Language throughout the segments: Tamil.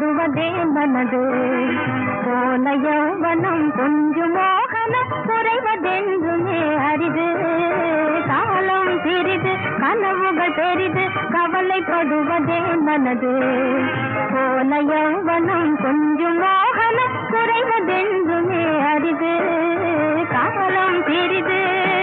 கவலைப்படுவதே மனது போன யௌவனம் கொஞ்சம் மோகனம் குறைவதென்றுமே அரிது காலம் சிறிது கனவுகள் பெரிது கவலைப்படுவதே மனது போன யௌவனம் கொஞ்சம் மோகனம் குறைவதென்றுமே அரிது காலம் சிறிது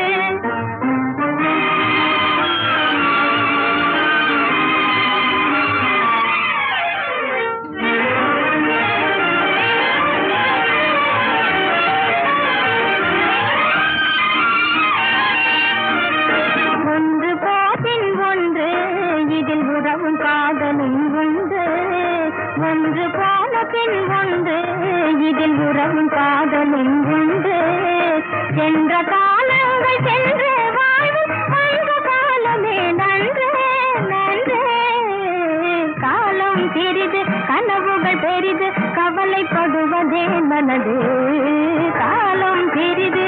ஒன்று போதின் ஒன்று இதில் உறவும் காதலும் உண்டு ஒன்று போன பின் ஒன்று இதில் உறவும் காதலும் உண்டு சென்ற காலங்கள் சென்று வாழ்வும் அந்த காலமே நன்று நன்று காலம் சிறிது கனவுகள் பெரிது கவலைப்படுவதே மனது காலம் சிறிது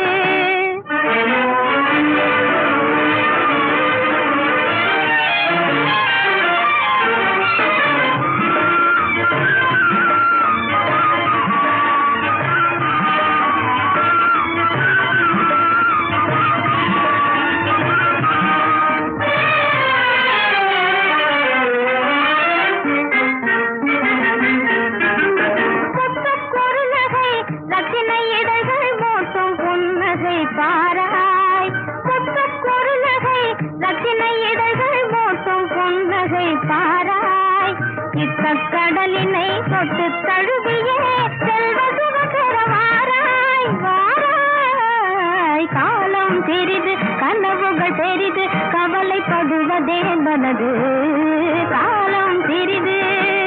குறுநகை ரத்தினை இதழ்கள் மோட்டும் புன்னகை பாராய் குறுநகை ரத்தினை இதழ்கள் மோட்டும் புன்னகை பாராய் இக்கடலினை தொட்டு தழுவியே செல்வ சுகபெற வாராய் வாராய் காலம் சிறிது கனவுகள் பெரிது கவலைப்படுவதே மனது காலம் சிறிது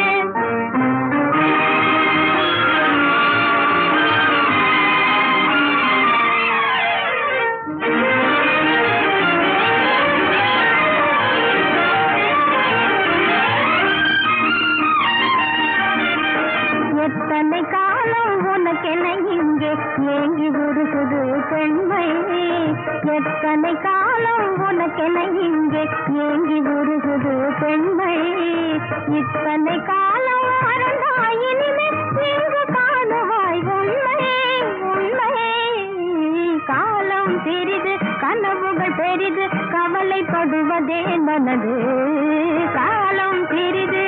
எத்தனை காலம் உனக்கென இங்கே ஏங்கி உருகுது பெண்மை எத்தனை காலம் உனக்கென இங்கே ஏங்கி உருகுது பெண்மை இத்தனை காலம் மறந்தாய் இனிமே இங்கு காணுவாய் உண்மை உண்மை காலம் சிறிது கனவுகள் பெரிது கவலைப்படுவதே மனது காலம் சிறிது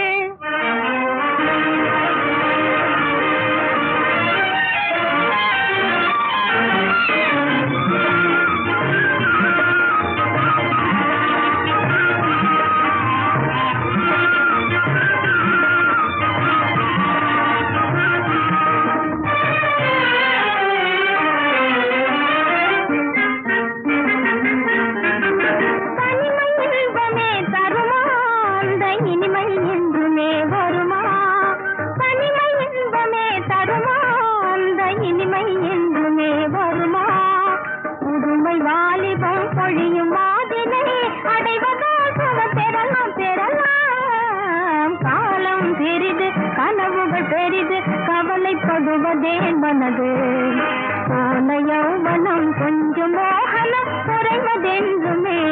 தனிமை இன்பமே தருமா அந்த இனிமை என்றுமே வருமா தனிமை இன்பமே தருமா அந்த இனிமை என்றுமே வருமா புதுமை வாலிபம் பொழியும் மாதினை அடைவதோ சுக பெறலாம் பெறலாம் காலம் சிறிது கனவுகள் பெரிது கவலைப்படுவதே மனது போன யௌவனம் கொஞ்சம் மோகனம் குறைவதென்றுமே